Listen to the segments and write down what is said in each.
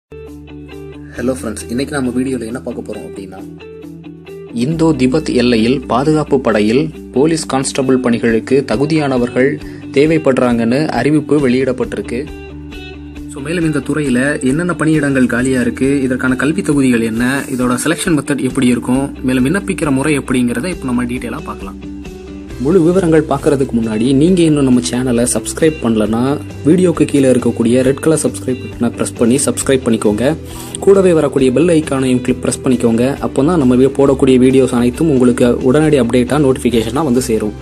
hello friends இன்னைக்கு நம்ம வீடியோவில் என்ன பார்க்க போகிறோம் அப்படின்னா இந்தோ திபெத் எல்லையில் பாதுகாப்பு படையில் போலீஸ் கான்ஸ்டபிள் பணிகளுக்கு தகுதியானவர்கள் தேவைப்படுறாங்கன்னு அறிவிப்பு வெளியிடப்பட்டிருக்கு ஸோ மேலும் இந்த துறையில் என்னென்ன பணியிடங்கள் காலியாக இருக்குது இதற்கான கல்வி தகுதிகள் என்ன இதோட செலெக்ஷன் மெத்தட் எப்படி இருக்கும் மேலும் விண்ணப்பிக்கிற முறை எப்படிங்கிறத இப்போ நம்ம டீட்டெயிலாக பார்க்கலாம் முழு விவரங்கள் பார்க்கறதுக்கு முன்னாடி நீங்கள் இன்னும் நம்ம சேனலை சப்ஸ்கிரைப் பண்ணலன்னா வீடியோக்கு கீழே இருக்கக்கூடிய ரெட் கலர் சப்ஸ்கிரைப் பட்டனை ப்ரெஸ் பண்ணி சப்ஸ்கிரைப் பண்ணிக்கோங்க கூடவே வரக்கூடிய பெல் ஐக்கானையும் கிளிக் ப்ரெஸ் பண்ணிக்கோங்க அப்போ தான் நம்ம வி- போடக்கூடிய வீடியோஸ் அனைத்தும் உங்களுக்கு உடனடி அப்டேட்டாக நோட்டிஃபிகேஷனாக வந்து சேரும்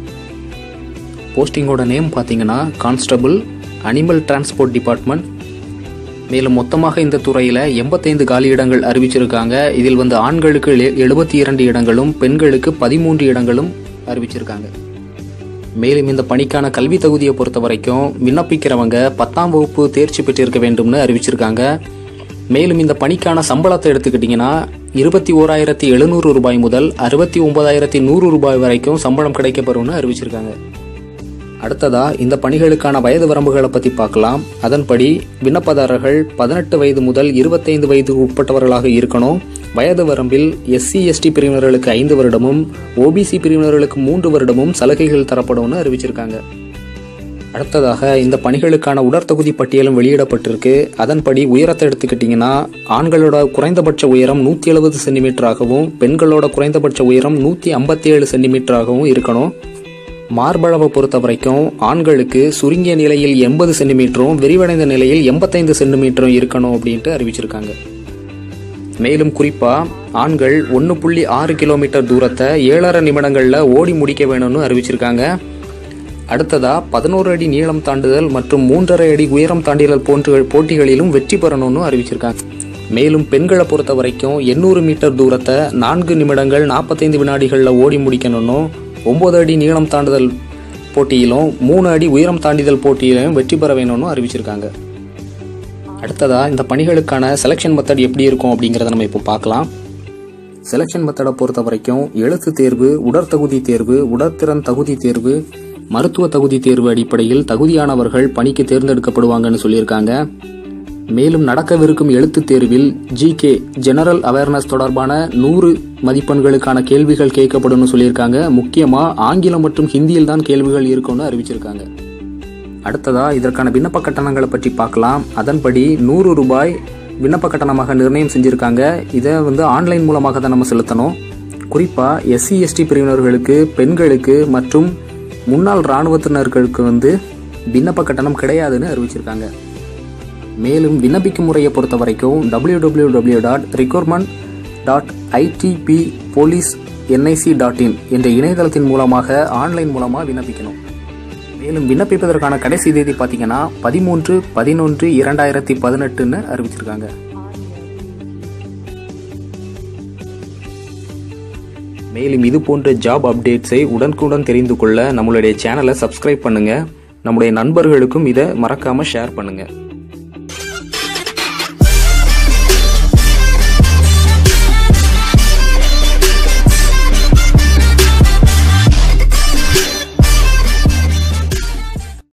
போஸ்டிங்கோட நேம் பார்த்தீங்கன்னா கான்ஸ்டபிள் அனிமல் டிரான்ஸ்போர்ட் டிபார்ட்மெண்ட் மேலும் மொத்தமாக இந்த துறையில் எண்பத்தைந்து காலியிடங்கள் அறிவிச்சிருக்காங்க இதில் வந்து ஆண்களுக்கு எழுபத்தி இரண்டு இடங்களும் பெண்களுக்கு பதிமூன்று இடங்களும் அறிவிச்சிருக்காங்க மேலும் இந்த பணிக்கான கல்வி தகுதியை பொறுத்த வரைக்கும் விண்ணப்பிக்கிறவங்க பத்தாம் வகுப்பு தேர்ச்சி பெற்றிருக்க வேண்டும்னு அறிவிச்சிருக்காங்க மேலும் இந்த பணிக்கான சம்பளத்தை எடுத்துக்கிட்டிங்கன்னா இருபத்தி ஓராயிரத்தி எழுநூறு ரூபாய் முதல் அறுபத்தி ஒன்பதாயிரத்தி நூறு ரூபாய் வரைக்கும் சம்பளம் கிடைக்கப்பெறும்னு அறிவிச்சிருக்காங்க அடுத்ததா இந்த பணிகளுக்கான வயது வரம்புகளை பற்றி பார்க்கலாம் அதன்படி விண்ணப்பதாரர்கள் பதினெட்டு வயது முதல் இருபத்தைந்து வயது உட்பட்டவர்களாக இருக்கணும் வயது வரம்பில் எஸ்சி எஸ்டி பிரிவினர்களுக்கு ஐந்து வருடமும் ஓபிசி பிரிவினர்களுக்கு மூன்று வருடமும் சலுகைகள் தரப்படும்னு அறிவிச்சிருக்காங்க அடுத்ததாக இந்த பணிகளுக்கான உடற்தகுதி பட்டியலும் வெளியிடப்பட்டிருக்கு அதன்படி உயரத்தை எடுத்துக்கிட்டிங்கன்னா ஆண்களோட குறைந்தபட்ச உயரம் நூற்றி எழுபது சென்டிமீட்டராகவும் பெண்களோட குறைந்தபட்ச உயரம் நூற்றி ஐம்பத்தி ஏழு சென்டிமீட்டராகவும் இருக்கணும் மார்பளவை பொறுத்த வரைக்கும் ஆண்களுக்கு சுருங்கிய நிலையில் எண்பது சென்டிமீட்டரும் விரிவடைந்த நிலையில் எண்பத்தைந்து சென்டிமீட்டரும் இருக்கணும் அப்படின்ட்டு அறிவிச்சிருக்காங்க மேலும் குறிப்பா ஆண்கள் ஒன்று புள்ளி ஆறு கிலோமீட்டர் தூரத்தை ஏழரை நிமிடங்களில் ஓடி முடிக்க வேணும்னு அறிவிச்சிருக்காங்க அடுத்ததா பதினோரு அடி நீளம் தாண்டுதல் மற்றும் மூன்றரை அடி உயரம் தாண்டிதல் போன்ற போட்டிகளிலும் வெற்றி பெறணும்னு அறிவிச்சிருக்காங்க மேலும் பெண்களை பொறுத்த வரைக்கும் எண்ணூறு மீட்டர் தூரத்தை நான்கு நிமிடங்கள் நாற்பத்தைந்து வினாடிகளில் ஓடி முடிக்கணும்னும் ஒன்பது அடி நீளம் தாண்டுதல் போட்டியிலும் மூணு அடி உயரம் தாண்டிதல் போட்டியிலும் வெற்றி பெற வேணும்னு அறிவிச்சிருக்காங்க அடுத்ததா இந்த பணிகளுக்கான செலெக்ஷன் மெத்தட் எப்படி இருக்கும் அப்படிங்கிறத நம்ம இப்போ பார்க்கலாம் செலெக்ஷன் மெத்தடை பொறுத்த வரைக்கும் எழுத்து தேர்வு உடற்தகுதி தேர்வு உடற்திறன் தகுதி தேர்வு மருத்துவ தகுதி தேர்வு அடிப்படையில் தகுதியானவர்கள் பணிக்கு தேர்ந்தெடுக்கப்படுவாங்கன்னு சொல்லியிருக்காங்க மேலும் நடக்கவிருக்கும் எழுத்துத் தேர்வில் ஜிகே ஜெனரல் அவேர்னஸ் தொடர்பான நூறு மதிப்பெண்களுக்கான கேள்விகள் கேட்கப்படும்னு சொல்லியிருக்காங்க முக்கியமா ஆங்கிலம் மற்றும் ஹிந்தியில் தான் கேள்விகள் இருக்கும்னு அறிவிச்சிருக்காங்க அடுத்ததா இதற்கான விண்ணப்ப கட்டணங்களை பற்றி பார்க்கலாம் அதன்படி நூறு ரூபாய் விண்ணப்ப கட்டணமாக நிர்ணயம் செஞ்சிருக்காங்க இதை வந்து ஆன்லைன் மூலமாக தான் நம்ம செலுத்தணும் குறிப்பா எஸ்சி எஸ்டி பிரிவினர்களுக்கு பெண்களுக்கு மற்றும் முன்னாள் இராணுவத்தினர்களுக்கு வந்து விண்ணப்ப கட்டணம் கிடையாதுன்னு அறிவிச்சிருக்காங்க மேலும் விண்ணப்பிக்கும் முறையை பொறுத்த வரைக்கும் W W W dot recruitment dot ITB police NIC dot in என்ற இணையதளத்தின் மூலமாக ஆன்லைன் மூலமாக விண்ணப்பிக்கணும் மேலும் விண்ணப்பிப்பதற்கான கடைசி தேதி பார்த்தீங்கன்னா பதிமூன்று பதினொன்று இரண்டாயிரத்தி பதினெட்டுன்னு அறிவிச்சிருக்காங்க மேலும் இது போன்ற ஜாப் அப்டேட்ஸை உடனுக்குடன் தெரிந்து கொள்ள நம்மளுடைய சேனலை சப்ஸ்கிரைப் பண்ணுங்க நம்முடைய நண்பர்களுக்கும் இதை மறக்காம ஷேர் பண்ணுங்க